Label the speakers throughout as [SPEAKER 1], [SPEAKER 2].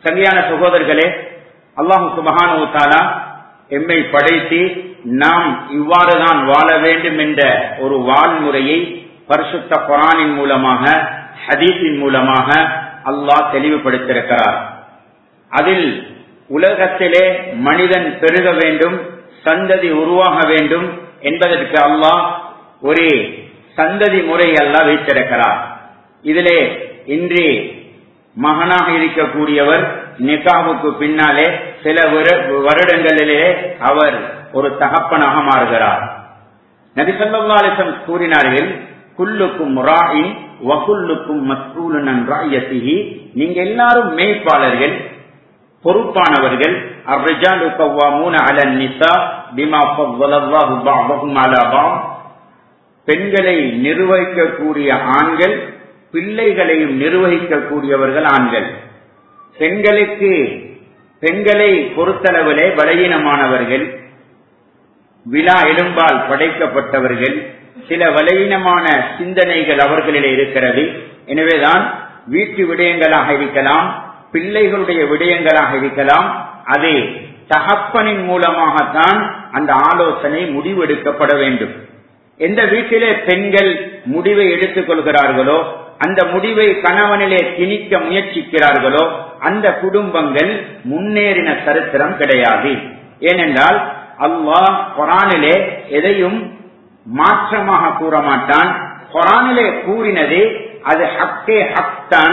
[SPEAKER 1] சங்கையான சகோதரர்களே அல்லாஹு சுபஹானு தாலா எம்மை படைத்து நாம் இவ்வாறுதான் வாழ வேண்டும் என்ற ஒரு வாழ்முறையை பரிசுத்த குரானின் மூலமாக ஹதீஸின் மூலமாக அல்லாஹ் தெளிவுபடுத்தியிருக்கிறார் அதில் உலகத்திலே மனிதன் பெருக வேண்டும் சந்ததி உருவாக வேண்டும் என்பதற்கு அல்லாஹ் ஒரு சந்ததி முறை அல்லாஹ் வைத்திருக்கிறார் இதிலே இன்று மகனாக இருக்கக்கூடியவர் நிகாவுக்கு பின்னாலே சில வருடங்களிலே அவர் ஒரு தகப்பனாக மாறுகிறார் நபிசல்லாலிசம் கூறினார்கள் குல்லுக்கும் ராயின் வகுல்லுக்கும் மஸ்கூலன் ராயத்திகி நீங்க எல்லாரும் மேய்ப்பாளர்கள் பொறுப்பானவர்கள் அர்ரிஜாலு கவ்வாமூன அலன் நிசா பிமா ஃபவ்வலல்லாஹு பஅதஹும் அலா பஅத் பெண்களை நிர்வகிக்கக்கூடிய ஆண்கள் பிள்ளைகளையும் நிர்வகிக்கக்கூடியவர்கள் ஆண்கள் பெண்களுக்கு பெண்களை பொறுத்தளவிலே பலகீனமானவர்கள் விழா எலும்பால் படைக்கப்பட்டவர்கள் சில பலகீனமான சிந்தனைகள் அவர்களிலே இருக்கிறது எனவேதான் வீட்டு விடயங்களாக இருக்கலாம் பிள்ளைகளுடைய விடயங்களாக இருக்கலாம் அது தகப்பனின் மூலமாகத்தான் அந்த ஆலோசனை முடிவெடுக்கப்பட வேண்டும் எந்த வீட்டிலே பெண்கள் முடிவை எடுத்துக் கொள்கிறார்களோ அந்த முடிவை கணவனிலே திணிக்க முயற்சிக்கிறார்களோ அந்த குடும்பங்கள் முன்னேறின சரித்திரம் கிடையாது ஏனென்றால் அல்லாஹ் குரானிலே எதையும் மாற்றமாக கூற மாட்டான் குரானிலே கூறினது அது ஹக்கே ஹக் தான்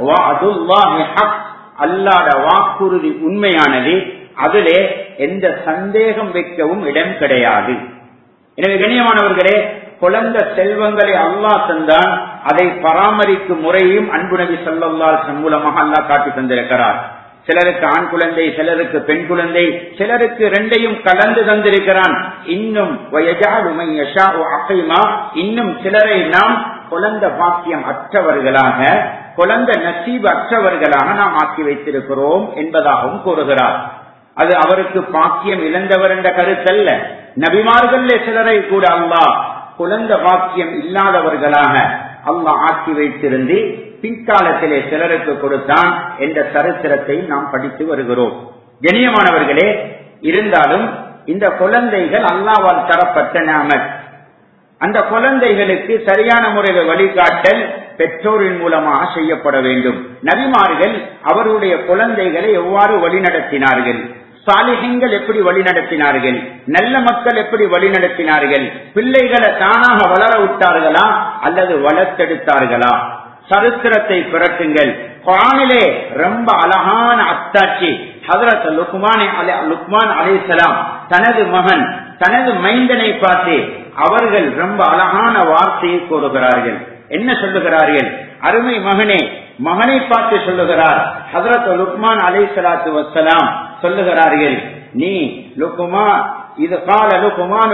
[SPEAKER 1] அல்லாத வாக்குறுதி உண்மையானது அதிலே எந்த சந்தேகம் வைக்கவும் இடம் கிடையாது எனவே கண்ணியமானவர்களே குழந்த செல்வங்களை அல்லாஹ் தந்தான் அதை பராமரிக்கும் முறையும் அன்பு நபி சொல்லல்லால் மூலமாக அல்லாஹ் காட்டி தந்திருக்கிறார் சிலருக்கு ஆண் குழந்தை சிலருக்கு பெண் குழந்தை சிலருக்கு ரெண்டையும் கலந்து தந்திருக்கிறான் இன்னும் இன்னும் சிலரை நாம் குழந்த பாக்கியம் அற்றவர்களாக குழந்த நசீப் அற்றவர்களாக நாம் ஆக்கி வைத்திருக்கிறோம் என்பதாகவும் கூறுகிறார் அது அவருக்கு பாக்கியம் இழந்தவர் என்ற கருத்தல்ல நபிமார்கள் சிலரை கூட அல்லாஹ் குழந்த பாக்கியம் இல்லாதவர்களாக அல்லாஹ் ஆக்கி வைத்திருந்து பிற்காலத்திலே சிலருக்கு கொடுத்தான் என்ற சரித்திரத்தை நாம் படித்து வருகிறோம் கணியமானவர்களே இருந்தாலும் இந்த குழந்தைகள் அல்லாவால் தரப்பட்ட நாமத் அந்த குழந்தைகளுக்கு சரியான முறையில் வழிகாட்டல் பெற்றோரின் மூலமாக செய்யப்பட வேண்டும் நபிமார்கள் அவருடைய குழந்தைகளை எவ்வாறு வழிநடத்தினார்கள் சாலிகங்கள் எப்படி வழி நடத்தினார்கள் நல்ல மக்கள் எப்படி வழி நடத்தினார்கள் பிள்ளைகளை தானாக வளர விட்டார்களா அல்லது வளர்த்தெடுத்தார்களா சரித்திரத்தை பிறட்டுங்கள் குரானிலே ரொம்ப அழகான அத்தாட்சி ஹதரத் லுக்மான் லுக்மான் அலிசலாம் தனது மகன் தனது மைந்தனை பார்த்து அவர்கள் ரொம்ப அழகான வார்த்தையை கூறுகிறார்கள் என்ன சொல்லுகிறார்கள் அருமை மகனே மகனை பார்த்து சொல்லுகிறார் ஹதரத் லுக்மான் அலை சலாத்து வசலாம் சொல்லுகிறார்கள் நீ லுக்குமா இது கால லுக்குமான்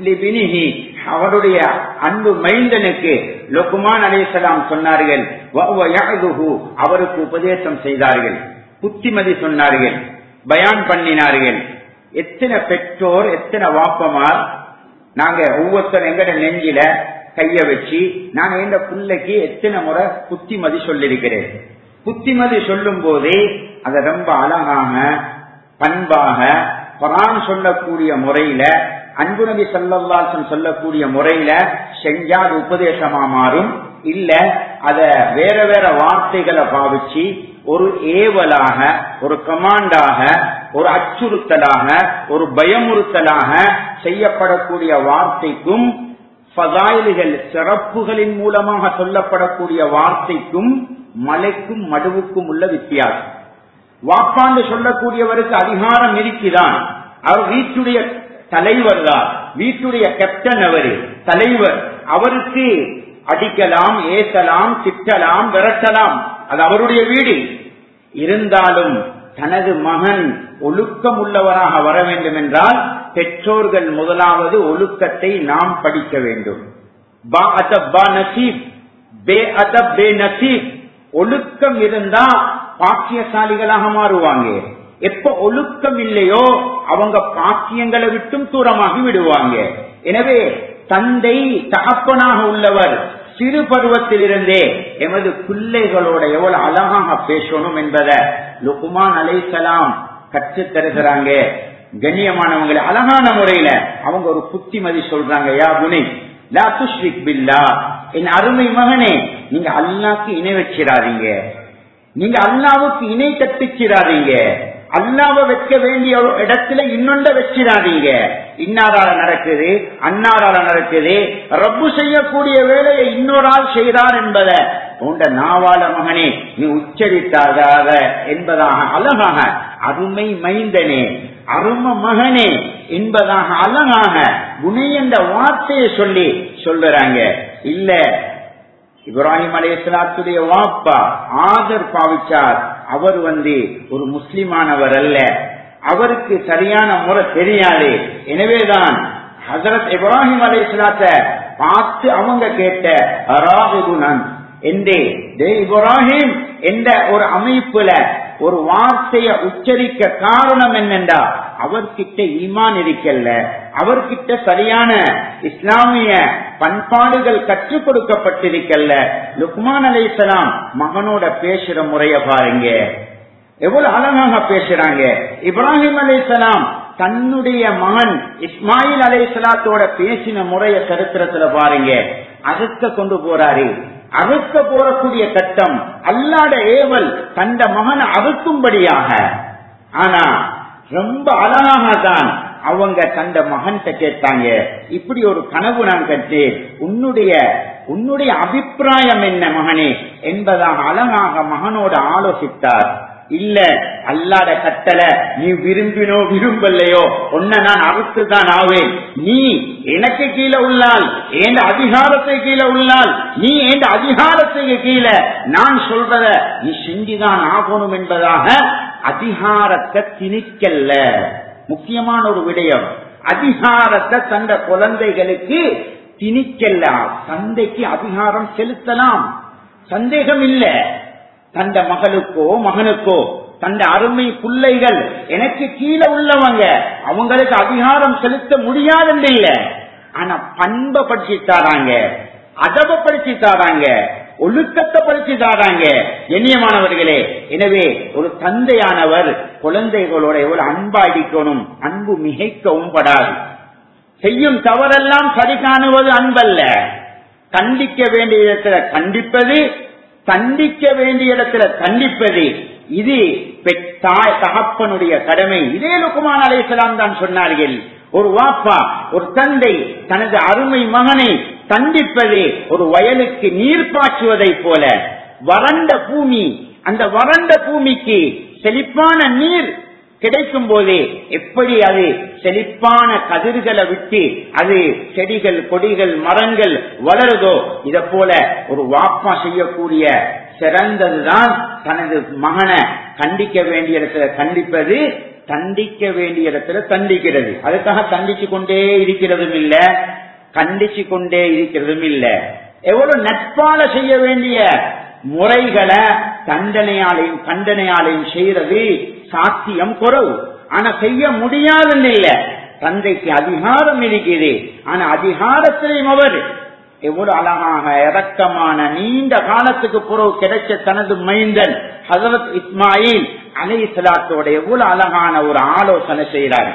[SPEAKER 1] அவருடைய அன்பு மைந்தனுக்கு லுக்குமான் அலிசலாம் சொன்னார்கள் அவருக்கு உபதேசம் செய்தார்கள் புத்திமதி சொன்னார்கள் பயான் பண்ணினார்கள் எத்தனை பெற்றோர் எத்தனை வாப்பமார் நாங்க ஒவ்வொருத்தர் எங்கட நெஞ்சில கைய வச்சு நான் எந்த பிள்ளைக்கு எத்தனை முறை புத்திமதி சொல்லிருக்கிறேன் புத்திமதி சொல்லும் போதே அதை ரொம்ப அழகாக பண்பாக குரான் சொல்லக்கூடிய முறையில அன்பு நபி சல்லாசன் சொல்லக்கூடிய முறையில செஞ்சால் உபதேசமா மாறும் இல்ல அத வேற வேற வார்த்தைகளை பாவிச்சு ஒரு ஏவலாக ஒரு கமாண்டாக ஒரு அச்சுறுத்தலாக ஒரு பயமுறுத்தலாக செய்யப்படக்கூடிய வார்த்தைக்கும் பதாயில்கள் சிறப்புகளின் மூலமாக சொல்லப்படக்கூடிய வார்த்தைக்கும் மலைக்கும் மடுவுக்கும் உள்ள வித்தியாசம் வாப்பாண்டு சொல்லக்கூடியவருக்கு அதிகாரம் இருக்குதான் அவர் வீட்டுடைய தலைவர் தான் வீட்டுடைய கேப்டன் அவரு தலைவர் அவருக்கு அடிக்கலாம் ஏசலாம் திட்டலாம் விரட்டலாம் அது அவருடைய வீடு இருந்தாலும் தனது மகன் ஒழுக்கம் உள்ளவராக வர வேண்டும் என்றால் பெற்றோர்கள் முதலாவது ஒழுக்கத்தை நாம் படிக்க வேண்டும் பா அதப் பா நசீப் பே அதப் பே நசீப் ஒழுக்கம் இருந்தா பாக்கியசாலிகளாக மாறுவாங்க எப்ப ஒழுக்கம் இல்லையோ அவங்க பாக்கியங்களை விட்டும் தூரமாகி விடுவாங்க எனவே தந்தை தகப்பனாக உள்ளவர் சிறு பருவத்தில் இருந்தே எமது பிள்ளைகளோட எவ்வளவு அழகாக பேசணும் என்பதை லுகுமான் அலைசலாம் கற்று தருகிறாங்க கண்ணியமானவங்களை அழகான முறையில அவங்க ஒரு புத்திமதி சொல்றாங்க யா புனி லா துஷ்ரிக் பில்லா என் அருமை மகனே நீங்க அல்லாக்கு இணை வச்சிடாதீங்க நீங்க அல்லாவுக்கு இணை கட்டிச்சிடாதீங்க அல்லாவ வைக்க வேண்டிய இடத்துல இன்னொண்ட வச்சிடாதீங்க இன்னாரால நடக்குது அன்னாரால நடக்குது ரப்பு செய்யக்கூடிய வேலையை இன்னொரு ஆள் செய்கிறார் என்பதை உண்ட நாவால மகனே நீ உச்சரித்தாகாத என்பதாக அழகாக அருமை மைந்தனே அரும மகனே என்பதாக அழகாக குணை என்ற வார்த்தையை சொல்லி சொல்லுறாங்க இல்ல இப்ராஹிம் அலையாத்துடைய வாப்பா ஆதர் பாவிச்சார் அவர் வந்து ஒரு முஸ்லிமானவர் அல்ல அவருக்கு சரியான முறை தெரியாது எனவேதான் ஹசரத் இப்ராஹிம் அலையாத்த பார்த்து அவங்க கேட்ட அராகுணன் என்றே டே இப்ராஹிம் என்ற ஒரு அமைப்புல ஒரு வார்த்தைய உச்சரிக்க காரணம் என்னென்றா அவர்கிட்ட ஈமான் இருக்கல்ல அவர்கிட்ட சரியான இஸ்லாமிய பண்பாடுகள் கற்றுக் கொடுக்கப்பட்டிருக்கல்ல லுக்மான் அலைசலாம் மகனோட பேசுற முறைய பாருங்க எவ்வளவு அழகாக பேசுறாங்க இப்ராஹிம் அலைசலாம் தன்னுடைய மகன் இஸ்மாயில் அலைசலாத்தோட பேசின முறைய சரித்திரத்துல பாருங்க அறுக்க கொண்டு போறாரு அறுக்க போறக்கூடிய கட்டம் அல்லாட ஏவல் தந்த மகனை அறுக்கும்படியாக ஆனா ரொம்ப அழகாக தான் அவங்க தந்த மகன்கிட்ட கேட்டாங்க இப்படி ஒரு கனவு நான் கற்றேன் உன்னுடைய உன்னுடைய அபிப்பிராயம் என்ன மகனே என்பதாக அழகாக மகனோட ஆலோசித்தார் இல்ல அல்லாத கட்டளை நீ விரும்பினோ விரும்பலையோ உன்னை நான் அறுத்துதான் ஆவேன் நீ எனக்கு கீழே உள்ளால் என் அதிகாரத்தை கீழே உள்ளால் நீ என் அதிகாரத்துக்கு கீழே நான் சொல்றத நீ செஞ்சுதான் ஆகணும் என்பதாக அதிகாரத்தை திணிக்கல்ல முக்கியமான ஒரு விடயம் அதிகாரத்தை தந்த குழந்தைகளுக்கு திணிக்கல்ல தந்தைக்கு அதிகாரம் செலுத்தலாம் சந்தேகம் இல்ல தந்த மகளுக்கோ மகனுக்கோ தந்த அருமை பிள்ளைகள் எனக்கு கீழே உள்ளவங்க அவங்களுக்கு அதிகாரம் செலுத்த முடியாதுன்னு இல்ல ஆனா பண்பை படிச்சு தாராங்க அதபப்படுத்தி தாராங்க ஒழுக்கத்தை படிச்சு தாராங்க எண்ணியமானவர்களே எனவே ஒரு தந்தையானவர் குழந்தைகளோட எவ்வளவு அன்பா அடிக்கணும் அன்பு மிகைக்கவும் படாது செய்யும் தவறெல்லாம் சரி காணுவது அன்பல்ல கண்டிக்க வேண்டிய இடத்துல கண்டிப்பது தண்டிக்க வேண்டிய இடத்துல தண்டிப்பது இது தாய் தகப்பனுடைய கடமை இதே லுக்குமான் அலைசலாம் தான் சொன்னார்கள் ஒரு வாப்பா ஒரு தந்தை தனது அருமை மகனை தண்டிப்பது ஒரு வயலுக்கு நீர் பாய்ச்சுவதை போல வறண்ட பூமி அந்த வறண்ட பூமிக்கு செழிப்பான நீர் கிடைக்கும் போதே எப்படி அது செழிப்பான கதிர்களை விட்டு அது செடிகள் கொடிகள் மரங்கள் வளருதோ இத போல ஒரு வாப்பா செய்யக்கூடிய சிறந்ததுதான் தனது மகனை கண்டிக்க வேண்டிய இடத்துல கண்டிப்பது தண்டிக்க வேண்டிய இடத்துல தண்டிக்கிறது அதுக்காக தண்டிச்சு கொண்டே இருக்கிறதும் இல்ல கண்டிச்சு கொண்டே இருக்கிறதும் இல்ல எவ்வளவு நட்பால செய்ய வேண்டிய முறைகளை தண்டனையாலையும் கண்டனையாலையும் செய்யறது சாத்தியம் குறவு ஆனா செய்ய முடியாதுன்னு இல்ல தந்தைக்கு அதிகாரம் இருக்குது ஆனா அதிகாரத்திலையும் அவர் எவ்வளவு அழகாக இறக்கமான நீண்ட காலத்துக்கு பிறகு கிடைச்ச தனது மைந்தன் ஹசரத் இஸ்மாயில் அலை சலாத்தோட எவ்வளவு அழகான ஒரு ஆலோசனை செய்யறார்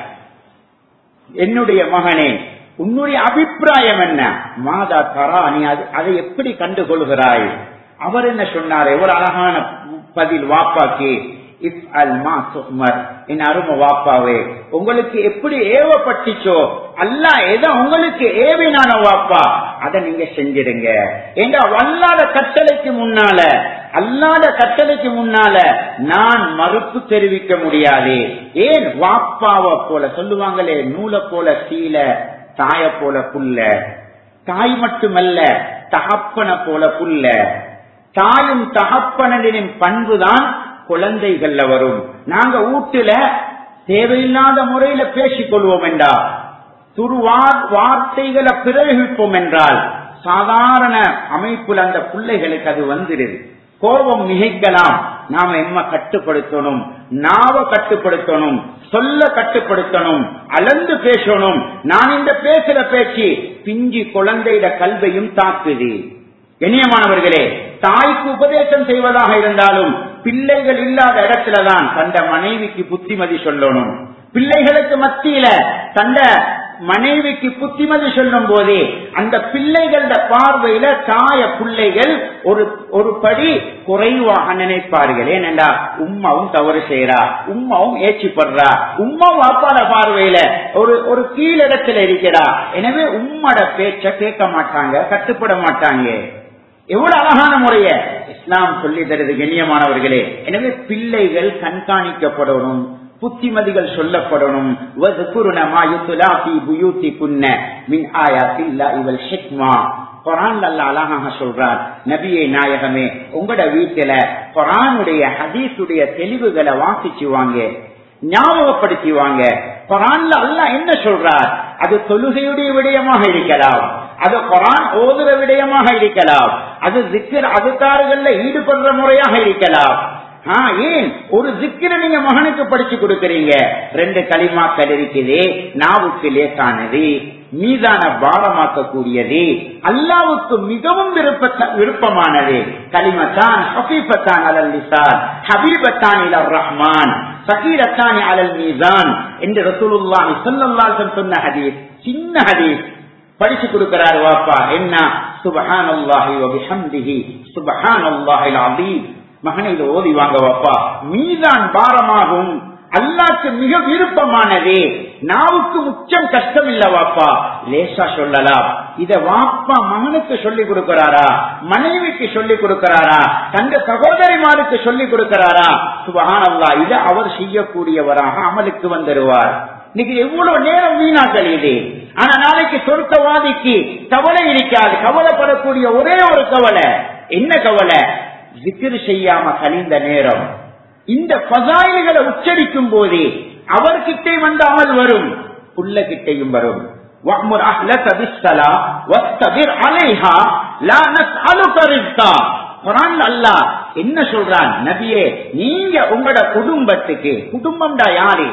[SPEAKER 1] என்னுடைய மகனே உன்னுடைய அபிப்பிராயம் என்ன மாதா தரா நீ அதை எப்படி கண்டுகொள்கிறாய் அவர் என்ன சொன்னார் எவ்வளவு அழகான பதில் வாப்பாக்கு இப் அல் மா சுமர் என் அரும வாப்பாவே உங்களுக்கு எப்படி ஏவப்பட்டுச்சோ அல்ல எதை உங்களுக்கு ஏவினான வாப்பா அதை நீங்க செஞ்சிடுங்க எங்க வல்லாத கட்டளைக்கு முன்னால அல்லாத கட்டளைக்கு முன்னால நான் மறுப்பு தெரிவிக்க முடியாது ஏன் வாப்பாவை போல சொல்லுவாங்களே நூலை போல சீல தாய போல புல்ல தாய் மட்டுமல்ல தகப்பன போல புல்ல தாயும் தகப்பனின் பண்புதான் குழந்தைகள்ல வரும் நாங்க வீட்டுல தேவையில்லாத முறையில பேசிக் கொள்வோம் என்றா துருவா வார்த்தைகளை பிரயோகிப்போம் என்றால் சாதாரண அமைப்புல அந்த பிள்ளைகளுக்கு அது வந்துடுது கோபம் மிகைக்கலாம் நாம என்ன கட்டுப்படுத்தணும் நாவ கட்டுப்படுத்தணும் சொல்ல கட்டுப்படுத்தணும் அளந்து பேசணும் நான் இந்த பேசுற பேச்சு பிஞ்சி குழந்தையிட கல்வையும் தாக்குது கண்ணியமானவர்களே தாய்க்கு உபதேசம் செய்வதாக இருந்தாலும் பிள்ளைகள் இல்லாத இடத்துலதான் தந்த மனைவிக்கு புத்திமதி சொல்லணும் பிள்ளைகளுக்கு மத்தியில தந்த மனைவிக்கு புத்திமதி சொல்லும் போதே அந்த பிள்ளைகள பார்வையில தாய பிள்ளைகள் ஒரு ஒரு படி குறைவாக நினைப்பார்கள் ஏனென்றா உம்மாவும் தவறு செய்யறா உம்மாவும் ஏச்சிப்படுறா உம்மாவும் அப்பாட பார்வையில ஒரு ஒரு கீழிடத்துல இருக்கிறா எனவே உம்மட பேச்ச கேட்க மாட்டாங்க கட்டுப்பட மாட்டாங்க எவ்வளவு அழகான முறைய இஸ்லாம் சொல்லி தருது கண்ணியமானவர்களே எனவே பிள்ளைகள் கண்காணிக்கப்படணும் புத்திமதிகள் சொல்லப்படணும் அழகாக சொல்றார் நபியை நாயகமே உங்களோட வீட்டுல குரானுடைய ஹதீஸுடைய தெளிவுகளை வாசிச்சுவாங்க ஞாபகப்படுத்திவாங்க குரான்ல அல்ல என்ன சொல்றார் அது தொழுகையுடைய விடயமாக இருக்கலாம் அது குரான் ஓதுற விடயமாக இருக்கலாம் அது சிக்கர் அதுக்காரர்கள்ல ஈடுபடுற முறையாக இருக்கலாம் ஏன் ஒரு சிக்கிர நீங்க மகனுக்கு படிச்சு கொடுக்கறீங்க ரெண்டு களிமாக்கள் இருக்குது நாவுக்கு லேசானது மீதான பாரமாக்க கூடியது அல்லாவுக்கு மிகவும் விருப்ப விருப்பமானது களிமத்தான் ஹபீபத்தான் அலல் லிசான் ஹபீபத்தான் இலர் ரஹ்மான் சகீரத்தானி அலல் மீசான் என்று ரசூலுல்லாஹி ஸல்லல்லாஹு சொன்ன ஹதீஸ் சின்ன ஹதீஸ் படிச்சு கொடுக்கிறார் வாப்பா என்ன சுபஹானல்லாஹி வ பிஹம்திஹி சுபஹானல்லாஹில் அலீம் மகனை இதை ஓதி வாங்க வாப்பா மீதான் பாரமாகும் அல்லாக்கு மிக விருப்பமானதே நாவுக்கு முச்சம் கஷ்டம் இல்ல வாப்பா லேசா சொல்லலாம் இத வாப்பா மகனுக்கு சொல்லி கொடுக்கிறாரா மனைவிக்கு சொல்லி கொடுக்கிறாரா தங்க சகோதரிமாருக்கு சொல்லி கொடுக்கிறாரா சுபஹானல்லா இத அவர் செய்யக்கூடியவராக அமலுக்கு வந்துடுவார் இன்னைக்கு எவ்வளவு நேரம் வீணாக்கள் இது ஆனா நாளைக்கு சொர்க்கவாதிக்கு கவலை இருக்காது கவலைப்படக்கூடிய ஒரே ஒரு கவலை என்ன கவலை ஜிக்கிர் செய்யாம கழிந்த நேரம் இந்த பசாயில்களை உச்சரிக்கும் போதே அவர்கிட்டே வந்த அமல் வரும் புள்ள கிட்டையும் வரும் وَأْمُرْ أَهْلَكَ بِالصَّلَاةِ وَاسْتَبِرْ عَلَيْهَا لَا نَسْأَلُكَ رِزْقًا குரான் அல்லாஹ் என்ன சொல்றான் நபியே நீங்க உங்களோட குடும்பத்துக்கு குடும்பம்டா யாரு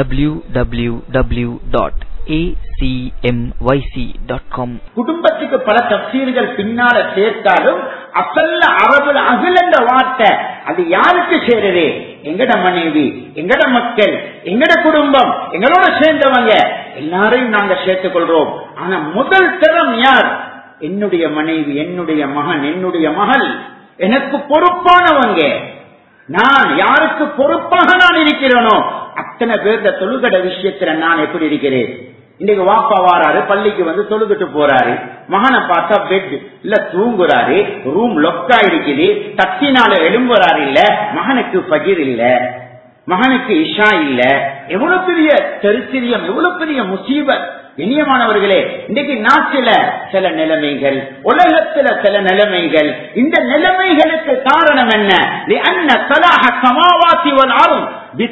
[SPEAKER 2] www.acmyc.com
[SPEAKER 1] குடும்பத்துக்கு பல தப்சீர்கள் பின்னால சேர்த்தாலும் அசல்ல அரபுல அகில் என்ற வார்த்தை அது யாருக்கு சேருது எங்கட மனைவி எங்கட மக்கள் எங்கட குடும்பம் எங்களோட சேர்ந்தவங்க எல்லாரையும் நாங்க சேர்த்துக் கொள்றோம் ஆனா முதல் தரம் யார் என்னுடைய மனைவி என்னுடைய மகன் என்னுடைய மகள் எனக்கு பொறுப்பானவங்க நான் யாருக்கு பொறுப்பாக நான் இருக்கிறேனோ அத்தனை பேர்த தொழுகட விஷயத்துல நான் எப்படி இருக்கிறேன் இன்னைக்கு வாப்பா வாராரு பள்ளிக்கு வந்து தொழுதுட்டு போறாரு மகனை பார்த்தா பெட் இல்ல தூங்குறாரு ரூம் லொக்கா இருக்குது தத்தினால எழும்புறாரு இல்ல மகனுக்கு பகிர் இல்ல மகனுக்கு இஷா இல்ல எவ்வளவு பெரிய தெரிச்சிரியம் எவ்வளவு பெரிய முசீபத் இனியமானவர்களே இன்னைக்கு நாட்டில சில நிலைமைகள் உலகத்துல சில நிலைமைகள் இந்த நிலைமைகளுக்கு காரணம் என்ன அன்ன சலாஹ சமாவாசி வரும்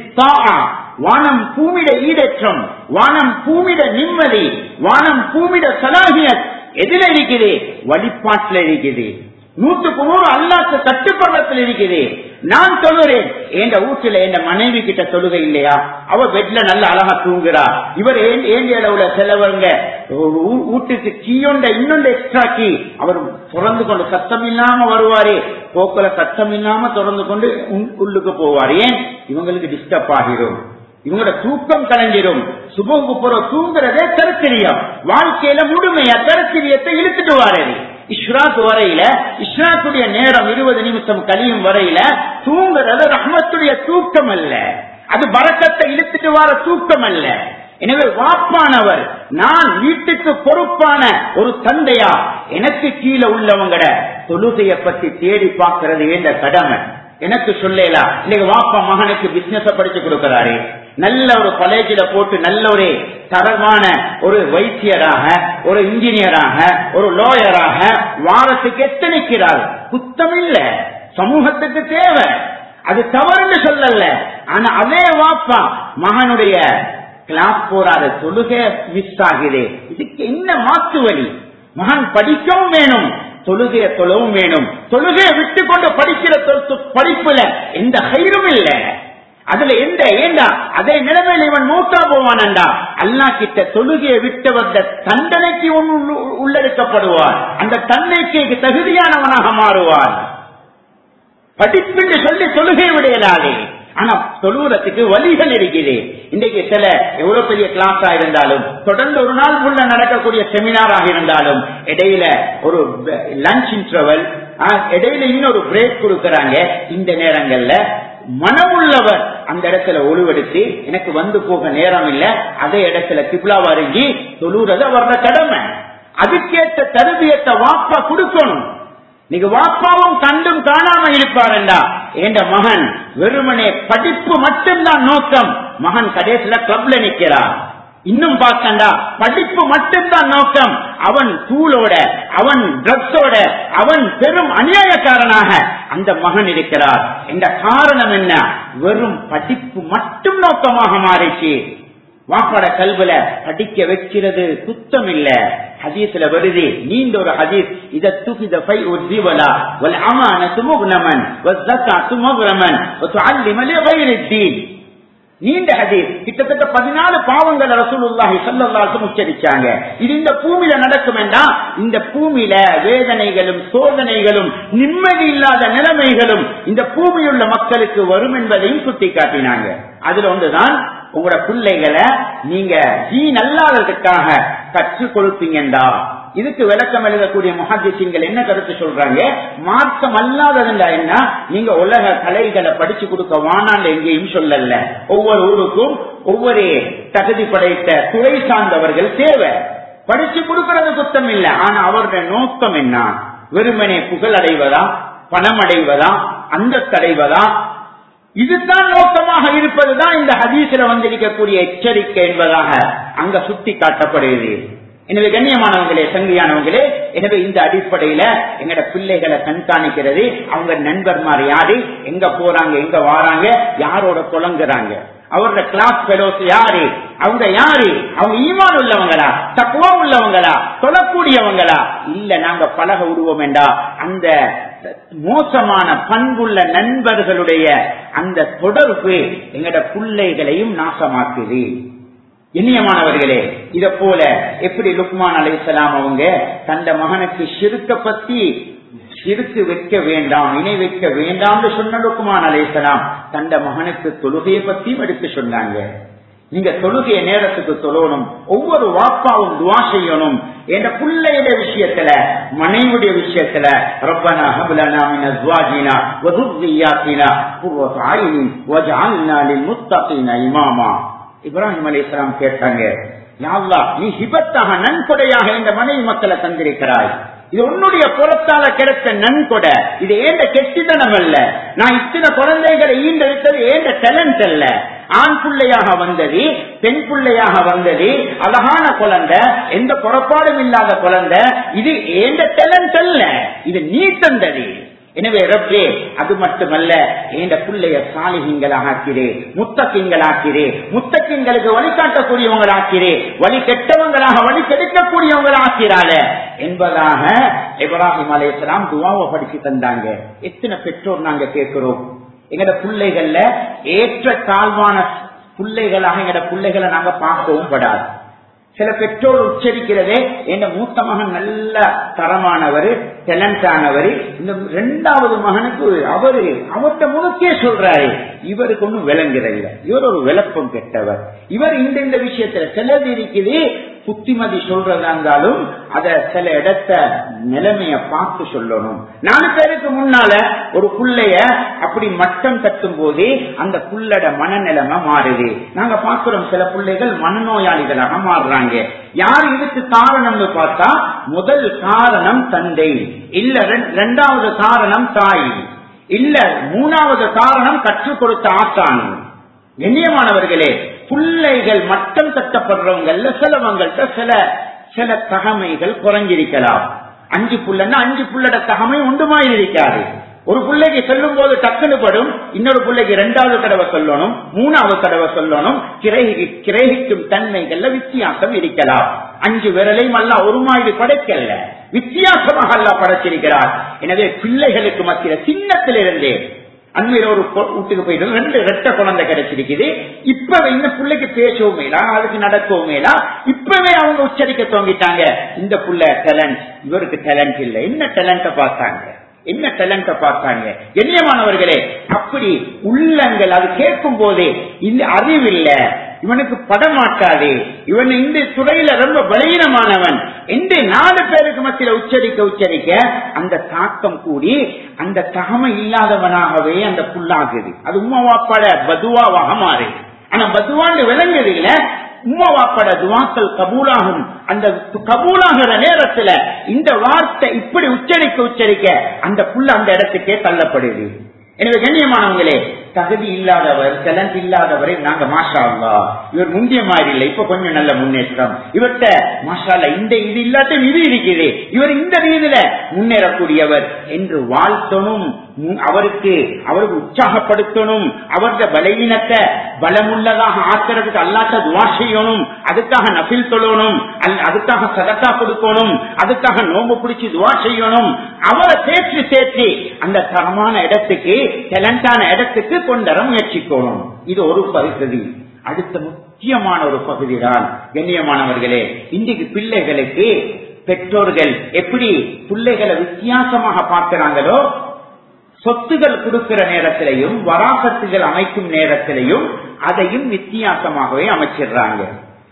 [SPEAKER 1] வானம் பூமிட ஈடேற்றம் வானம் பூமிட நிம்மதி வானம் பூமிட சலாகியத் எதில் இருக்குது வழிபாட்டில் இருக்குது நூற்றுக்கு நூறு அல்லாக்கு கட்டுப்பாடத்தில் இருக்குது நான் சொல்லுறேன் என் வீட்டுல என் மனைவி கிட்ட தொழுகை இல்லையா அவ பெட்ல நல்ல அழகா தூங்குறா இவர் ஏண்டிய அளவுல செலவங்க வீட்டுக்கு கீயொண்ட இன்னொன்று எக்ஸ்ட்ரா கீ அவர் திறந்து கொண்டு சத்தம் இல்லாம வருவாரு போக்குல சத்தம் இல்லாம திறந்து கொண்டு உள்ளுக்கு போவார் ஏன் இவங்களுக்கு டிஸ்டர்ப் ஆகிரும் இவங்களோட தூக்கம் கலைஞ்சிரும் சுபோக்கு போற தூங்குறதே தருத்திரியம் வாழ்க்கையில முழுமையா தருத்திரியத்தை இழுத்துட்டு வாரது இஸ்ராத் வரையில இஸ்ராத்துடைய நேரம் இருபது நிமிஷம் கழியும் வரையில தூங்குறது ரஹ்மத்துடைய தூக்கம் அல்ல அது பறக்கத்தை இழுத்துட்டு வர தூக்கம் அல்ல எனவே வாப்பானவர் நான் வீட்டுக்கு பொறுப்பான ஒரு தந்தையா எனக்கு கீழே உள்ளவங்கட தொழுகைய பத்தி தேடி பார்க்கறது என்ற கடமை எனக்கு சொல்லலாம் இன்னைக்கு வாப்பா மகனுக்கு பிசினஸ் படிச்சு கொடுக்கிறாரு நல்ல ஒரு காலேஜில போட்டு நல்ல ஒரு தரமான ஒரு வைத்தியராக ஒரு இன்ஜினியராக ஒரு லோயராக வாரத்துக்கு எத்தனைக்கிறார் குத்தம் இல்ல சமூகத்துக்கு தேவை அது தவறுன்னு சொல்லல ஆனா அதே வாப்பா மகனுடைய கிளாஸ் போறாரு தொழுகை மிஸ் ஆகுது இதுக்கு என்ன மாற்று வழி மகன் படிக்கவும் வேணும் தொழுகைய தொழவும் வேணும் தொழுகையை விட்டு கொண்டு படிக்கிற படிப்புல எந்த கயிறும் இல்லை அதுல எந்த ஏண்டா அதே நிலைமையில இவன் மூத்தா போவானண்டா அல்லா கிட்ட தொழுகையை விட்டு வந்த தண்டனைக்கு உள்ளெடுக்கப்படுவார் அந்த தன்னைக்கு தகுதியானவனாக மாறுவார் படிப்புன்னு சொல்லி தொழுகை விடையலாதே ஆனா தொழுவுறதுக்கு வழிகள் இருக்குது இன்றைக்கு சில எவ்வளவு பெரிய கிளாஸா இருந்தாலும் தொடர்ந்து ஒரு நாள் உள்ள நடக்கக்கூடிய செமினாராக இருந்தாலும் இடையில ஒரு லஞ்ச் இன்டர்வல் இடையில இன்னொரு பிரேக் கொடுக்கறாங்க இந்த நேரங்கள்ல மனமுள்ளவர் அந்த இடத்துல ஒழுவெடுத்து எனக்கு வந்து போக நேரம் இல்ல அதே இடத்துல கிப்லா வருகி தொழுறது அவரோட கடமை அதுக்கேற்ற தருவியத்தை வாப்பா கொடுக்கணும் நீங்க வாப்பாவும் கண்டும் காணாம இருப்பாருண்டா என்ற மகன் வெறுமனே படிப்பு மட்டும்தான் நோக்கம் மகன் கடைசியில கிளப்ல நிக்கிறார் இன்னும் பார்த்தா படிப்பு மட்டும்தான் நோக்கம் அவன் தூளோட அவன் ட்ரக்ஸோட அவன் பெரும் அநியாயக்காரனாக அந்த மகன் இருக்கிறார் என்ற காரணம் என்ன வெறும் படிப்பு மட்டும் நோக்கமாக மாறிச்சு வாப்பாட கல்வில படிக்க வைக்கிறது குத்தம் இல்ல ஹதீஸ்ல வருது நீண்ட ஒரு ஹதீஸ் இத துகித பை உஜ்ஜிவலா வல் அமான துமுக்னமன் வஸ்ஸக்கா துமுக்ரமன் வதுஅல்லிம லிகைரித்தீன் நீண்ட ஹதீஸ் கிட்டத்தட்ட பதினாலு பாவங்கள் ரசூலுல்லாஹி ஸல்லல்லாஹு உச்சரிச்சாங்க இது இந்த பூமியில நடக்கும் இந்த பூமியில வேதனைகளும் சோதனைகளும் நிம்மதி இல்லாத நிலைமைகளும் இந்த பூமியுள்ள மக்களுக்கு வரும் என்பதையும் சுட்டி காட்டினாங்க அதுல ஒன்றுதான் உங்களோட பிள்ளைகளை நீங்க ஜீன் அல்லாததுக்காக கற்றுக் கொடுப்பீங்கண்டா இதுக்கு விளக்கம் எழுதக்கூடிய முஹாதிசீன்கள் என்ன கருத்து சொல்றாங்க மார்க்கம் அல்லாததுண்டா என்ன நீங்க உலக கலைகளை படிச்சு கொடுக்க வானான்னு எங்கேயும் சொல்லல ஒவ்வொரு ஊருக்கும் ஒவ்வொரு தகுதி படைத்த துறை சார்ந்தவர்கள் தேவை படிச்சு கொடுக்கறது குத்தம் இல்ல ஆனா அவருடைய நோக்கம் என்ன வெறுமனே புகழ் அடைவதா பணம் அடைவதா அந்தஸ்து அடைவதா இதுதான் நோக்கமாக இருப்பதுதான் இந்த ஹதீசில வந்திருக்கக்கூடிய எச்சரிக்கை என்பதாக அங்க சுட்டி காட்டப்படுகிறது எனவே கண்ணியமானவங்களே சங்கியானவங்களே எனவே இந்த அடிப்படையில எங்கட பிள்ளைகளை கண்காணிக்கிறது அவங்க நண்பர்மார் யாரு எங்க போறாங்க எங்க வாராங்க யாரோட புலங்குறாங்க அவரோட கிளாஸ் பெலோஸ் யாரு அவங்க யாரு அவங்க ஈமான் உள்ளவங்களா தக்குவா உள்ளவங்களா சொல்லக்கூடியவங்களா இல்ல நாங்க பழக விடுவோம் என்றா அந்த மோசமான பண்புள்ள நண்பர்களுடைய அந்த தொடர்பு எங்கட பிள்ளைகளையும் நாசமாக்குது இனியமானவர்களே இத போல எப்படி லுக்மான் அலைசலாம் அவங்க தந்த மகனுக்கு சிறுக்க பத்தி சிறுக்கு வைக்க வேண்டாம் இணை வைக்க வேண்டாம்னு சொன்ன லுக்மான் அலைசலாம் தந்த மகனுக்கு தொழுகையை பத்தியும் எடுத்து சொன்னாங்க நீங்க தொழுகைய நேரத்துக்கு தொழணும் ஒவ்வொரு வாப்பாவும் துவா செய்யணும் என்ற பிள்ளையுடைய விஷயத்துல மனைவியுடைய விஷயத்துல ரப்பனா ஹபலனா மின் அஸ்வாஜினா வ துர்ரியாத்தினா குர்ரத அய்னின் வஜஅல்னா லில் முத்தகீன இமாமா இப்ராஹிம் அலைஹிஸ்ஸலாம் கேட்டாங்க யா அல்லாஹ் நீ ஹிபத்தாக நன்கொடையாக இந்த மனைவி மக்களை தந்திருக்கிறாய் இது உன்னுடைய புறத்தால கிடைத்த நன்கொடை இது ஏண்ட கெட்டித்தனம் அல்ல நான் இத்தனை குழந்தைகளை ஈண்டெடுத்தது ஏண்ட டேலண்ட் அல்ல ஆண் பிள்ளையாக வந்தது பெண் பிள்ளையாக வந்தது அழகான குழந்தை எந்த புறப்பாடும் இல்லாத குழந்தை இது ஏண்ட டேலண்ட் அல்ல இது நீ தந்தது எனவே ரப்பே அது மட்டுமல்ல என்ற பிள்ளைய சாலிகங்களாக ஆக்கிறே முத்தக்கிங்களாக்கிறே முத்தக்கிங்களுக்கு வழிகாட்டக்கூடியவங்களாக்கிறே வழி கெட்டவங்களாக வழி கெடுக்கக்கூடியவங்களாக்கிறாள என்பதாக இப்ராஹிம் அலையாம் துவாவை படிச்சு தந்தாங்க எத்தனை பெற்றோர் நாங்க கேட்கிறோம் எங்கட பிள்ளைகள்ல ஏற்ற தாழ்வான பிள்ளைகளாக எங்கட பிள்ளைகளை நாங்க பார்க்கவும் படாது சில பெற்றோர் உச்சரிக்கிறதே என் மூத்த மகன் நல்ல தரமானவர் டேலண்ட் ஆனவர் இந்த ரெண்டாவது மகனுக்கு அவரு அவர்கிட்ட முழுக்கே சொல்றாரு இவருக்கு ஒன்றும் விளங்குறதில்ல இவர் ஒரு விளப்பம் கெட்டவர் இவர் இந்த இந்த விஷயத்துல சிலது இருக்குது புத்திமதி சொல்றதா இருந்தாலும் அத சில இடத்த நிலைமைய பார்த்து சொல்லணும் நாலு பேருக்கு முன்னால ஒரு புள்ளைய அப்படி மட்டம் தட்டும் போது அந்த புள்ளட மனநிலைமை மாறுது நாங்க பாக்குறோம் சில பிள்ளைகள் மனநோயாளிகளாக மாறுறாங்க யார் இதுக்கு காரணம்னு பார்த்தா முதல் காரணம் தந்தை இல்ல இரண்டாவது காரணம் தாய் இல்ல மூணாவது காரணம் கற்றுக் கொடுத்த ஆசான் கண்ணியமானவர்களே பிள்ளைகள் மட்டம் தட்டப்படுறவங்கல்ல சிலவங்கள்ட்ட சில சில தகமைகள் குறைஞ்சிருக்கலாம் அஞ்சு புள்ளன்னா அஞ்சு புள்ளட தகமை உண்டுமாய் இருக்காது ஒரு பிள்ளைக்கு சொல்லும் போது டக்குனு படும் இன்னொரு பிள்ளைக்கு இரண்டாவது தடவை சொல்லணும் மூணாவது தடவை சொல்லணும் கிரகி கிரகிக்கும் தன்மைகள்ல வித்தியாசம் இருக்கலாம் அஞ்சு விரலையும் அல்ல ஒரு மாதிரி படைக்கல வித்தியாசமாக அல்ல படைச்சிருக்கிறார் எனவே பிள்ளைகளுக்கு மத்திய சின்னத்திலிருந்தே அண்மையில ஒரு வீட்டுக்கு போயிட்டு ரெண்டு ரெட்ட குழந்தை கிடைச்சிருக்குது இப்பவே இந்த பிள்ளைக்கு பேசவும் மேலா அதுக்கு நடக்கவும் மேலா இப்பவே அவங்க உச்சரிக்க துவங்கிட்டாங்க இந்த புள்ள டேலண்ட் இவருக்கு டேலண்ட் இல்ல என்ன டேலண்ட பார்த்தாங்க என்ன டேலண்ட பார்த்தாங்க கண்ணியமானவர்களே அப்படி உள்ளங்கள் அது கேட்கும் போதே இந்த அறிவில்ல இவனுக்கு படமாட்டாது இவன் இந்த துறையில ரொம்ப பலகீனமானவன் என்று நாலு பேருக்கு மத்தியில உச்சரிக்க உச்சரிக்க அந்த தாக்கம் கூடி அந்த தகமை இல்லாதவனாகவே அந்த புல்லாகுது அது உமாவாப்பாட பதுவாவாக மாறு ஆனா பதுவாண்டு விளங்குது இல்ல உம்மாவாப்பட துவாக்கள் கபூலாகும் அந்த கபூலாகிற நேரத்துல இந்த வார்த்தை இப்படி உச்சரிக்க உச்சரிக்க அந்த புள்ள அந்த இடத்துக்கே தள்ளப்படுது எனவே கண்ணியமானவங்களே தகுதி இல்லாதவர் டேலண்ட் இல்லாதவரை நாங்க மாஷா அல்லா இவர் முந்திய மாதிரி இல்லை இப்ப கொஞ்சம் நல்ல முன்னேற்றம் இவர்கிட்ட மாஷா அல்லா இந்த இது இல்லாட்டும் இது இருக்குது இவர் இந்த ரீதியில முன்னேறக்கூடியவர் என்று வாழ்த்தணும் அவருக்கு அவருக்கு உற்சாகப்படுத்தணும் அவருடைய பலவீனத்தை பலமுள்ளதாக ஆக்கிறதுக்கு அல்லாட்ட துவா செய்யணும் அதுக்காக நபில் தொழணும் அதுக்காக சதக்கா கொடுக்கணும் அதுக்காக நோம்பு பிடிச்சி துவா செய்யணும் அவரை சேர்த்து சேர்த்து அந்த தரமான இடத்துக்கு டேலண்டான இடத்துக்கு கொண்டர முயற்சிக்கணும் இது ஒரு பகுதி அடுத்த முக்கியமான ஒரு பகுதி தான் கண்ணியமானவர்களே இன்றைக்கு பிள்ளைகளுக்கு பெற்றோர்கள் எப்படி பிள்ளைகளை வித்தியாசமாக பார்க்கிறாங்களோ சொத்துகள் கொடுக்கிற நேரத்திலையும் வராசத்துகள் அமைக்கும் நேரத்திலையும் அதையும் வித்தியாசமாகவே அமைச்சிடுறாங்க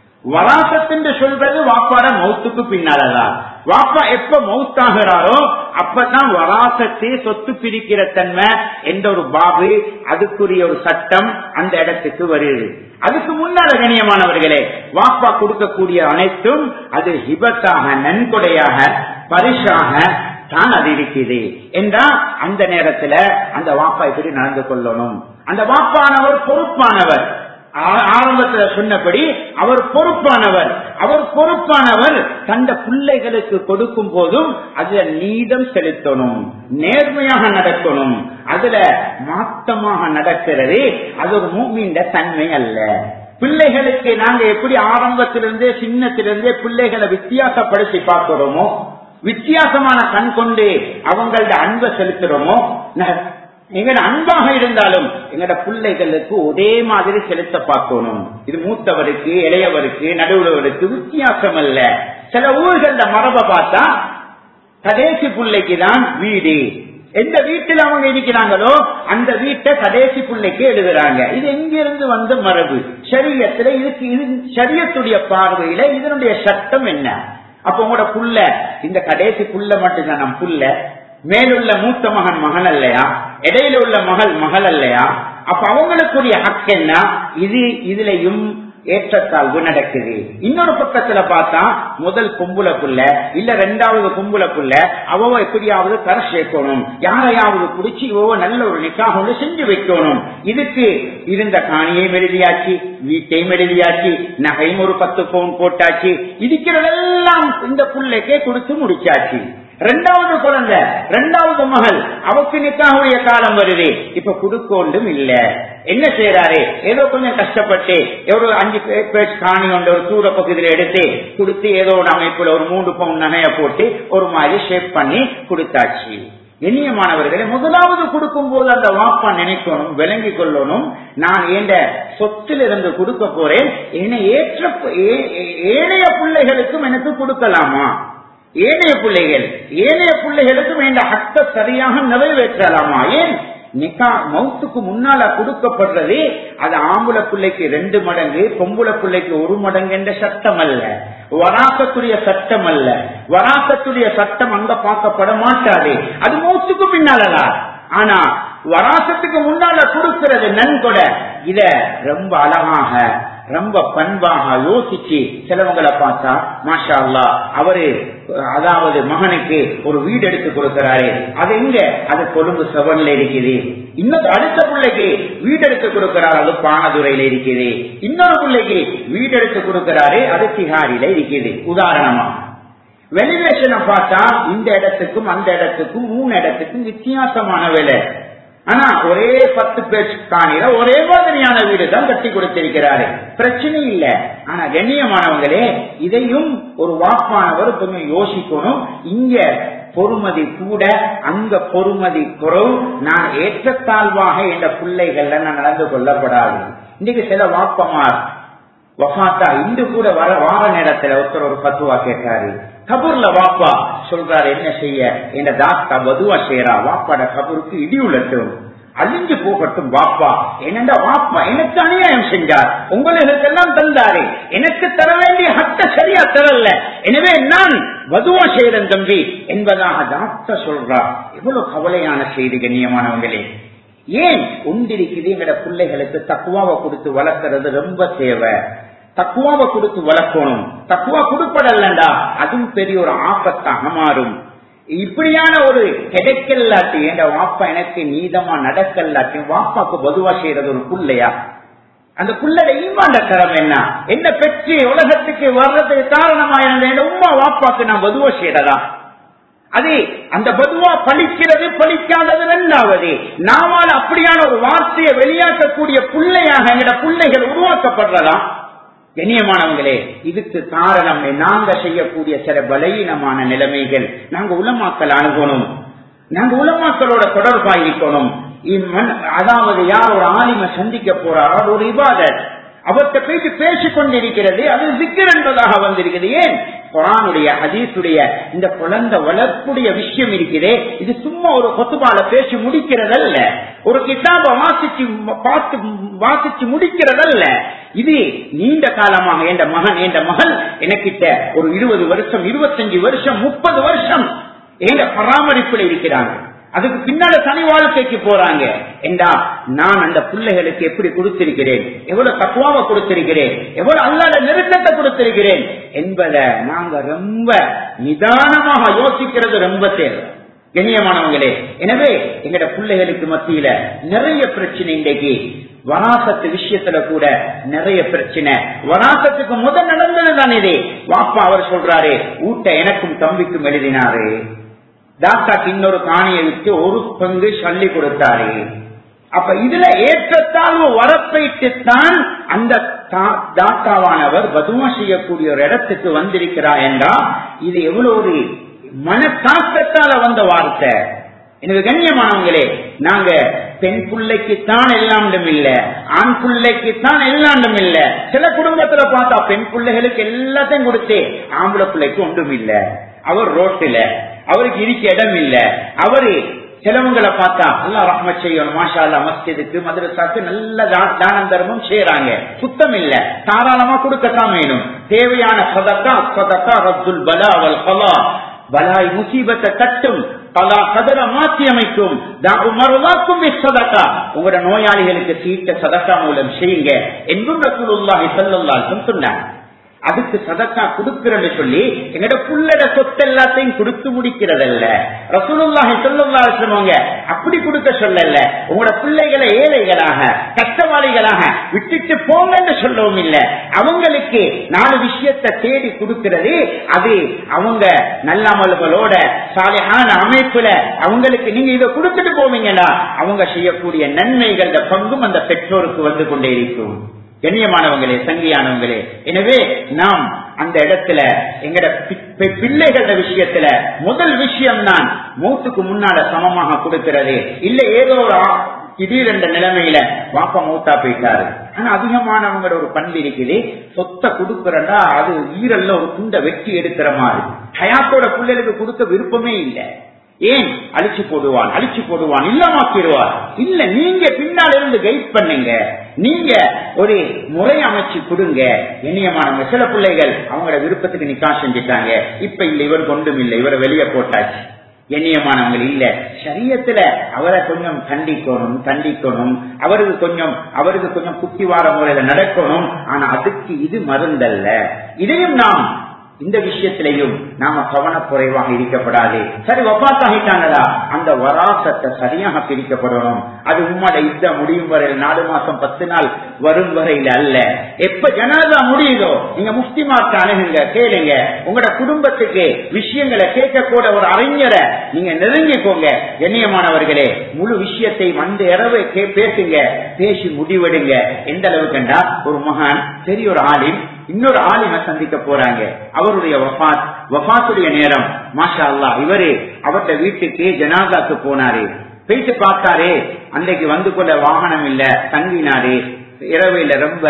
[SPEAKER 1] வராசத் என்று சொல்றது வாப்பாட மௌத்துக்கு பின்னாலதான் வாப்பா எப்ப மௌத்தாகிறாரோ அப்பதான் வராசத்து சொத்து பிரிக்கிற தன்மை என்ற ஒரு பாபு அதுக்குரிய ஒரு சட்டம் அந்த இடத்துக்கு வருது அதுக்கு முன்னால கண்ணியமானவர்களே வாப்பா கொடுக்கக்கூடிய அனைத்தும் அது ஹிபத்தாக நன்கொடையாக பரிசாக தான் அது இருக்குது என்றா அந்த நேரத்துல அந்த வாப்பா இப்படி நடந்து கொள்ளணும் அந்த வாப்பானவர் பொறுப்பானவர் ஆரம்பத்துல சொன்னபடி அவர் பொறுப்பானவர் அவர் பொறுப்பானவர் தந்த பிள்ளைகளுக்கு கொடுக்கும் போதும் அதுல நீதம் செலுத்தணும் நேர்மையாக நடக்கணும் அதுல மாத்தமாக நடக்கிறது அது ஒரு மூமின்ற தன்மை அல்ல பிள்ளைகளுக்கு நாங்க எப்படி ஆரம்பத்திலிருந்தே சின்னத்திலிருந்தே பிள்ளைகளை வித்தியாசப்படுத்தி பார்க்கிறோமோ வித்தியாசமான கண் கொண்டு அவங்களோட அன்பை செலுத்துறோமோ எங்கட அன்பாக இருந்தாலும் எங்கட பிள்ளைகளுக்கு ஒரே மாதிரி செலுத்த பார்க்கணும் இது மூத்தவருக்கு இளையவருக்கு நடுவுலவருக்கு வித்தியாசம் அல்ல சில ஊர்கள மரபை பார்த்தா கடைசி பிள்ளைக்கு தான் வீடு எந்த வீட்டில் அவங்க இருக்கிறாங்களோ அந்த வீட்டை கடைசி பிள்ளைக்கு எழுதுறாங்க இது எங்கிருந்து வந்த மரபு சரியத்துல இதுக்கு இது சரியத்துடைய பார்வையில இதனுடைய சட்டம் என்ன அப்ப உங்களோட புள்ள இந்த கடைசி புள்ள மட்டும்தான் நம் புள்ள மேலுள்ள மூத்த மகன் மகன் அல்லையா இடையில உள்ள மகள் மகள் அல்லையா அப்ப அவங்களுக்குரிய ஹக் என்ன இது இதுலயும் ஏற்றத்தாழ்வு நடக்குது இன்னொரு பக்கத்துல பார்த்தா முதல் கும்புல புள்ள இல்ல ரெண்டாவது கும்புல புள்ள அவ எப்படியாவது கரை சேர்க்கணும் யாரையாவது பிடிச்சி இவ நல்ல ஒரு நிக்காக ஒன்று செஞ்சு வைக்கணும் இதுக்கு இருந்த காணியையும் எழுதியாச்சு வீட்டையும் எழுதியாச்சு நகையும் ஒரு பத்து பவுன் போட்டாச்சு இருக்கிறதெல்லாம் இந்த புள்ளைக்கே கொடுத்து முடிச்சாச்சு ரெண்டாவது குழந்தை ரெண்டாவது மகள் அவக்கு நிக்காவுடைய காலம் வருது இப்ப குடுக்கொண்டும் இல்ல என்ன செய்யறாரு ஏதோ கொஞ்சம் கஷ்டப்பட்டு ஒரு அஞ்சு பேர் காணி கொண்ட ஒரு தூர பகுதியில் எடுத்து கொடுத்து ஏதோ ஒரு அமைப்புல ஒரு மூன்று பவுன் நகைய போட்டு ஒரு மாதிரி ஷேப் பண்ணி கொடுத்தாச்சு எண்ணியமானவர்களை முதலாவது கொடுக்கும் போது அந்த வாப்பா நினைக்கணும் விளங்கி கொள்ளணும் நான் ஏண்ட சொத்திலிருந்து கொடுக்க போறேன் என்னை ஏற்ற ஏழைய பிள்ளைகளுக்கும் எனக்கு கொடுக்கலாமா ஏனைய பிள்ளைகள் ஏனைய பிள்ளைகளுக்கும் இந்த ஹக்க சரியாக நிறைவேற்றலாமா ஏன் நிக்கா மௌத்துக்கு முன்னால கொடுக்கப்படுறது அது ஆம்புல பிள்ளைக்கு ரெண்டு மடங்கு பொம்புல பிள்ளைக்கு ஒரு மடங்கு என்ற சட்டம் அல்ல வராசத்துடைய சட்டம் அல்ல வராசத்துடைய சட்டம் அங்க பார்க்கப்பட மாட்டாது அது மௌத்துக்கு பின்னாலதா ஆனா வராசத்துக்கு முன்னால கொடுக்கிறது நன்கொடை இத ரொம்ப அழகாக ரொம்ப பண்பாக யோசிச்சு சிலவங்களை பார்த்தா மாஷா அல்லா அவரு அதாவது மகனுக்கு ஒரு வீடு எடுத்து கொடுக்கிறாரு அது எங்க அது கொழும்பு செவன்ல இருக்குது இன்னொரு அடுத்த பிள்ளைக்கு வீடு எடுத்து கொடுக்கிறார் அது பானதுரையில இருக்குது இன்னொரு பிள்ளைக்கு வீடு எடுத்து கொடுக்கிறாரு அது திகாரில இருக்குது உதாரணமா வெளிவேஷனை பார்த்தா இந்த இடத்துக்கும் அந்த இடத்துக்கும் மூணு இடத்துக்கும் வித்தியாசமான விலை ஆனா ஒரே பத்து பேர் காணில ஒரே மாதிரியான வீடு தான் கட்டி கொடுத்திருக்கிறாரு பிரச்சனை இல்ல ஆனா கண்ணியமானவங்களே இதையும் ஒரு வாப்பானவர் கொஞ்சம் யோசிக்கணும் இங்க பொறுமதி கூட அங்க பொறுமதி குறவு நான் ஏற்றத்தாழ்வாக என்ற பிள்ளைகள்ல நான் நடந்து கொள்ளப்படாது இன்னைக்கு சில வாப்பமார் வஃத்தா இன்று கூட வர வார நேரத்துல ஒருத்தர் ஒரு பத்துவா கேட்டாரு கபூர்ல வாப்பா சொல்றாரு என்ன செய்ய என்ற தாத்தா பதுவா செய்யறா வாப்பாட கபூருக்கு இடி உள்ளட்டும் அழிஞ்சு போகட்டும் வாப்பா என்னடா வாப்பா எனக்கு அநியாயம் செஞ்சார் உங்களுக்கெல்லாம் தந்தாரு எனக்கு தர வேண்டிய ஹட்ட சரியா தரல எனவே நான் வதுவா செய்யறேன் தம்பி என்பதாக தாத்தா சொல்றா எவ்வளவு கவலையான செய்தி கண்ணியமானவங்களே ஏன் ஒன்றிருக்குது எங்கட பிள்ளைகளுக்கு தக்குவாவை கொடுத்து வளர்க்கறது ரொம்ப தேவை தக்குவாவை கொடுத்து வளர்க்கணும் தக்குவா கொடுப்படல்லண்டா அதுவும் பெரிய ஒரு ஆபத்தாக மாறும் இப்படியான ஒரு கிடைக்கல்லாட்டி என்ற வாப்பா எனக்கு நீதமா நடக்கல்லாட்டி வாப்பாக்கு பொதுவா செய்யறது ஒரு புள்ளையா அந்த புள்ளட ஈமாண்ட தரம் என்ன என்ன பெற்று உலகத்துக்கு வர்றதுக்கு காரணமா இருந்த உமா வாப்பாக்கு நான் பொதுவா செய்யறதா அது அந்த பதுவா பழிக்கிறது பழிக்காதது ரெண்டாவது நாமால் அப்படியான ஒரு வார்த்தையை வெளியாக்கக்கூடிய பிள்ளையாக எங்கட பிள்ளைகள் உருவாக்கப்படுறதா கண்ணியமானவங்களே இதுக்கு காரணம் நாங்க செய்யக்கூடிய சில பலவீனமான நிலைமைகள் நாங்க உலமாக்கல் அணுகணும் நாங்க உலமாக்களோட தொடர்பாயிருக்கணும் அதாவது யார் ஒரு ஆலிம சந்திக்க போறாரோ அது ஒரு இபாதத் அவர்கிட்ட போயிட்டு பேசிக் கொண்டிருக்கிறது அது சிக்கர் என்பதாக வந்திருக்கிறது ஏன் குரானுடைய ஹதீசுடைய இந்த குழந்தை வளர்ப்புடைய விஷயம் இருக்கிறதே இது சும்மா ஒரு கொத்துபால பேசி முடிக்கிறதல்ல ஒரு கிட்டாப வாசிச்சு பார்த்து வாசிச்சு முடிக்கிறதல்ல இது நீண்ட காலமாக என்ற மகன் என்ற மகள் எனக்கிட்ட ஒரு இருபது வருஷம் இருபத்தஞ்சு வருஷம் முப்பது வருஷம் எங்க பராமரிப்பில் இருக்கிறாங்க அதுக்கு பின்னால தனி வாழ்க்கைக்கு போறாங்க என்றா நான் அந்த பிள்ளைகளுக்கு எப்படி கொடுத்திருக்கிறேன் எவ்வளவு தக்குவாவை கொடுத்திருக்கிறேன் எவ்வளவு அல்லாத நெருக்கத்தை கொடுத்திருக்கிறேன் என்பதை நாங்க ரொம்ப நிதானமாக யோசிக்கிறது ரொம்ப தேவை கண்ணியமானவங்களே எனவே எங்கட பிள்ளைகளுக்கு மத்தியில நிறைய பிரச்சனை இன்றைக்கு வராசத்து விஷயத்துல கூட நிறைய பிரச்சனை வராசத்துக்கு முதல் நடந்ததுதான் இது வாப்பா அவர் சொல்றாரு ஊட்ட எனக்கும் தம்பிக்கும் எழுதினாரு தாத்தாக்கு இன்னொரு காணியை விட்டு ஒரு பங்கு சொல்லி கொடுத்தாரு அப்ப இதுல ஏற்றத்தாழ்வு வரப்பைத்துத்தான் அந்த தாத்தாவானவர் பதுமா செய்யக்கூடிய ஒரு இடத்துக்கு வந்திருக்கிறார் என்றா இது எவ்வளவு ஒரு மனத்தாக்கத்தால வந்த வார்த்தை எனக்கு கண்ணியமானவங்களே நாங்க பெண் பிள்ளைக்குத்தான் எல்லாண்டும் இல்ல ஆண் பிள்ளைக்குத்தான் எல்லாண்டும் இல்ல சில குடும்பத்துல பார்த்தா பெண் பிள்ளைகளுக்கு எல்லாத்தையும் கொடுத்து ஆம்பளை பிள்ளைக்கு ஒன்றும் இல்ல அவர் ரோட்டில அவருக்கு இருக்க இடம் இல்ல அவரு சிலவங்களை பார்த்தா நல்லா ரஹ்மத் செய்யணும் மாஷா அல்லா மஸ்ஜிதுக்கு மதுரசாக்கு நல்ல தானம் தர்மம் செய்யறாங்க சுத்தம் இல்ல தாராளமா கொடுக்கத்தான் வேணும் தேவையான சதக்கா சதக்கா ரத்துல் பலா அவல் கலா பலாய் முசீபத்தை தட்டும் பலா கதரை மாற்றி அமைக்கும் மறுவாக்கும் சதக்கா உங்களோட நோயாளிகளுக்கு சீட்ட சதக்கா மூலம் செய்யுங்க என்றும் ரசூலுல்லாஹி ஸல்லல்லாஹு சொன்னாங்க அதுக்கு சதக்கா கொடுக்கிறன்னு சொல்லி எங்கட புள்ளட சொத்து எல்லாத்தையும் கொடுத்து முடிக்கிறதல்ல ரசூலுல்லாஹி ஸல்லல்லாஹு அலைஹி வஸல்லம் அப்படி கொடுக்க சொல்லல உங்களோட பிள்ளைகளை ஏழைகளாக கஷ்டவாளிகளாக விட்டுட்டு போங்கன்னு சொல்லவும் இல்ல அவங்களுக்கு நாலு விஷயத்தை தேடி கொடுக்கிறது அது அவங்க நல்லமல்களோட சாலையான அமைப்புல அவங்களுக்கு நீங்க இதை கொடுத்துட்டு போவீங்கன்னா அவங்க செய்யக்கூடிய நன்மைகள் பங்கும் அந்த பெற்றோருக்கு வந்து கொண்டே இருக்கும் கண்ணியமானவங்களே சங்கியானவங்களே எனவே நாம் அந்த இடத்துல எங்கட பிள்ளைகள விஷயத்துல முதல் விஷயம் தான் மூத்துக்கு முன்னால சமமாக கொடுக்கிறது இல்ல ஏதோ ஒரு திடீரென்ற நிலைமையில வாப்பா மூத்தா போயிட்டாரு ஆனா அதிகமானவங்களோட ஒரு பண்பு இருக்குது சொத்தை கொடுக்கறதா அது ஈரல்ல ஒரு துண்டை வெட்டி எடுக்கிற மாதிரி ஹயாத்தோட பிள்ளைகளுக்கு கொடுக்க விருப்பமே இல்லை ஏன் அழிச்சு போடுவான் அழிச்சு போடுவான் இல்லமாக்கிடுவார் இல்ல நீங்க பின்னால் இருந்து கைட் பண்ணுங்க நீங்க ஒரு முறை அமைச்சு கொடுங்க இனியமானவங்க சில பிள்ளைகள் அவங்களோட விருப்பத்துக்கு நிக்கா செஞ்சுட்டாங்க இப்ப இல்ல இவர் கொண்டும் இல்லை இவரை வெளியே போட்டாச்சு எண்ணியமானவங்க இல்ல சரியத்துல அவரை கொஞ்சம் கண்டிக்கணும் கண்டிக்கணும் அவருக்கு கொஞ்சம் அவருக்கு கொஞ்சம் குத்தி வார முறையில நடக்கணும் ஆனா அதுக்கு இது மருந்தல்ல இதையும் நாம் இந்த விஷயத்திலையும் நாம கவனக்குறைவாக இருக்கப்படாது சரி வப்பாத்தாகிட்டாங்களா அந்த வராசத்தை சரியாக பிரிக்கப்படணும் அது உம்மட யுத்த முடியும் வரையில் நாலு மாசம் பத்து நாள் வரும் வரையில அல்ல எப்ப ஜனாதா முடியுதோ நீங்க முஸ்லிமாக்கு அணுகுங்க கேளுங்க உங்களோட குடும்பத்துக்கு விஷயங்களை கேட்கக்கூட ஒரு அறிஞரை நீங்க நெருங்கிக்கோங்க கண்ணியமானவர்களே முழு விஷயத்தை வந்து இரவு பேசுங்க பேசி முடிவெடுங்க எந்த அளவுக்குண்டா ஒரு மகான் பெரிய ஒரு ஆளின் இன்னொரு ஆலிம சந்திக்க போறாங்க அவருடைய வஃபாத் வஃபாத்துடைய நேரம் மாஷா அல்லா இவரு அவர்கிட்ட வீட்டுக்கு ஜனாதாக்கு போனாரு போயிட்டு பார்த்தாரு அன்றைக்கு வந்து கொள்ள வாகனம் இல்ல தங்கினாரு இரவையில ரொம்ப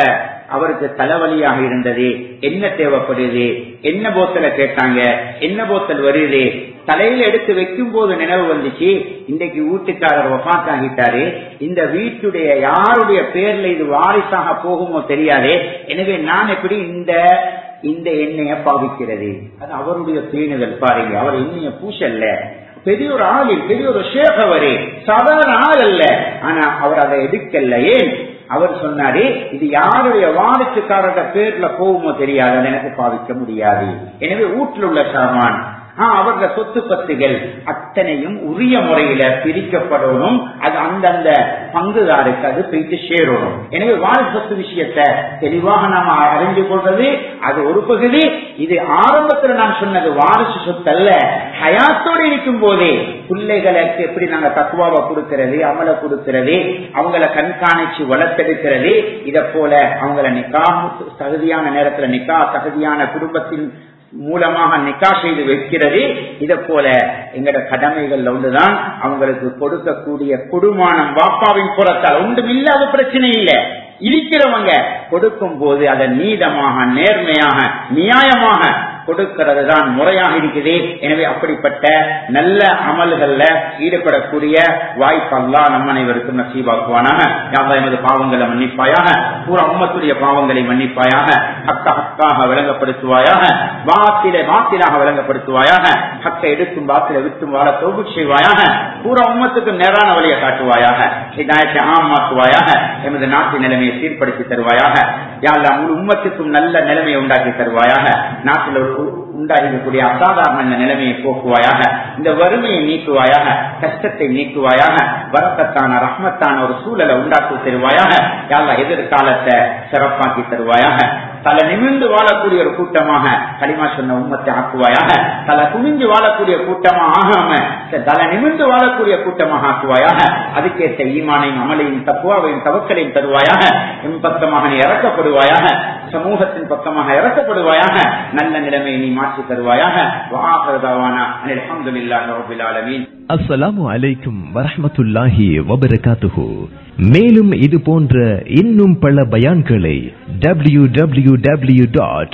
[SPEAKER 1] அவருக்கு தலைவலியாக இருந்தது என்ன தேவைப்படுது என்ன போத்தல கேட்டாங்க என்ன போத்தல் வருது தலையில எடுத்து வைக்கும் போது நினைவு வந்துச்சு இன்றைக்கு வீட்டுக்காரர் ஒஃபாத் ஆகிட்டாரு இந்த வீட்டுடைய யாருடைய பேர்ல இது வாரிசாக போகுமோ தெரியாதே எனவே நான் எப்படி இந்த இந்த எண்ணெய பாவிக்கிறது அது அவருடைய பேணுதல் பாருங்க அவர் எண்ணெய பூசல்ல பெரிய ஒரு ஆளில் பெரிய ஒரு ஷேக் அவரு சாதாரண ஆள் அல்ல ஆனா அவர் அதை எடுக்கல ஏன் அவர் சொன்னாரு இது யாருடைய வாரிசுக்காரட பேர்ல போகுமோ தெரியாது அதை எனக்கு பாவிக்க முடியாது எனவே வீட்டில் உள்ள சாமான் அவர்கள சொத்து பத்துகள் அத்தனையும் உரிய முறையில பிரிக்கப்படணும் அது அந்தந்த பங்குதாருக்கு அது போயிட்டு சேரணும் எனவே வாழ் சொத்து விஷயத்தை தெளிவாக நாம அறிந்து கொள்றது அது ஒரு பகுதி இது ஆரம்பத்தில் நான் சொன்னது வாரிசு சொத்து அல்ல ஹயாத்தோடு இருக்கும் போதே பிள்ளைகளுக்கு எப்படி நாங்க தக்குவாவை கொடுக்கிறது அமல கொடுக்கிறது அவங்கள கண்காணிச்சு வளர்த்தெடுக்கிறது இத போல அவங்கள நிக்கா தகுதியான நேரத்துல நிக்கா தகுதியான குடும்பத்தின் மூலமாக நிக்கா செய்து வைக்கிறது இத போல எங்கட கடமைகள்ல ஒன்றுதான் அவங்களுக்கு கொடுக்கக்கூடிய குடுமானம் வாப்பாவின் புறத்தால் ஒன்றும் இல்லாத பிரச்சனை இல்லை இருக்கிறவங்க கொடுக்கும் போது அதை நீதமாக நேர்மையாக நியாயமாக கொடுக்கிறது தான் முறையாக இருக்குது எனவே அப்படிப்பட்ட நல்ல அமல்கள்ல ஈடுபடக்கூடிய வாய்ப்பல்லா நம்ம அனைவருக்கும் நசீபாக்குவானாக யாவா எமது பாவங்களை மன்னிப்பாயாக பூரா உம்மத்துடைய பாவங்களை மன்னிப்பாயாக ஹக்க ஹக்காக விளங்கப்படுத்துவாயாக வாத்தில வாத்திலாக விளங்கப்படுத்துவாயாக ஹக்க எடுக்கும் வாத்தில விட்டும் வாழ தொகுப்பு செய்வாயாக பூரா உம்மத்துக்கு நேரான வழியை காட்டுவாயாக இதாயத்தை ஆமாக்குவாயாக எமது நாட்டு நிலைமையை சீர்படுத்தி தருவாயாக யாழ்லா முழு உம்மத்துக்கும் நல்ல நிலைமையை உண்டாக்கி தருவாயாக நாட்டில் உண்டாகக்கூடிய அசாதாரண நிலைமையை போக்குவாயாக இந்த வறுமையை நீக்குவாயாக கஷ்டத்தை நீக்குவாயாக வரக்கத்தான ரஹ்மத்தான ஒரு சூழலை உண்டாக்கி தருவாயாக யாழ்லா எதிர்காலத்தை சிறப்பாக்கி தருவாயாக தலை நிமிர்ந்து வாழக்கூடிய ஒரு கூட்டமாக களிமா சொன்ன உம்மத்தை ஆக்குவாயாக தலை குனிஞ்சு வாழக்கூடிய கூட்டமாக ஆகாம தலை நிமிர்ந்து வாழக்கூடிய கூட்டமாக ஆக்குவாயாக அதுக்கேற்ற ஈமானையும் அமலையும் தக்குவாவையும் தவக்கலையும் தருவாயாக என் பக்கமாக நீ இறக்கப்படுவாயாக சமூகத்தின் பக்கமாக இறக்கப்படுவாயாக நல்ல நிலைமையை நீ மாற்றி தருவாயாக வாகரதாவானா அலமதுல்லாஹி ரபில் ஆலமீன்
[SPEAKER 2] அஸ்ஸலாமு அலைக்கும் வரஹ்மத்துல்லாஹி வபரகாத்துஹு மேலும் இது போன்ற இன்னும் பல பயான்களை W W W dot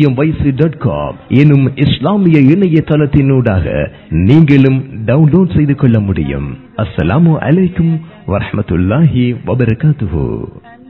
[SPEAKER 2] dot com எனும் இஸ்லாமிய இணையதளத்தினூடாக நீங்களும் டவுன்லோட் செய்து கொள்ள முடியும் அஸ்ஸலாமு அலைக்கும் வரஹ்மத்துல்லாஹி வபரகாத்துஹு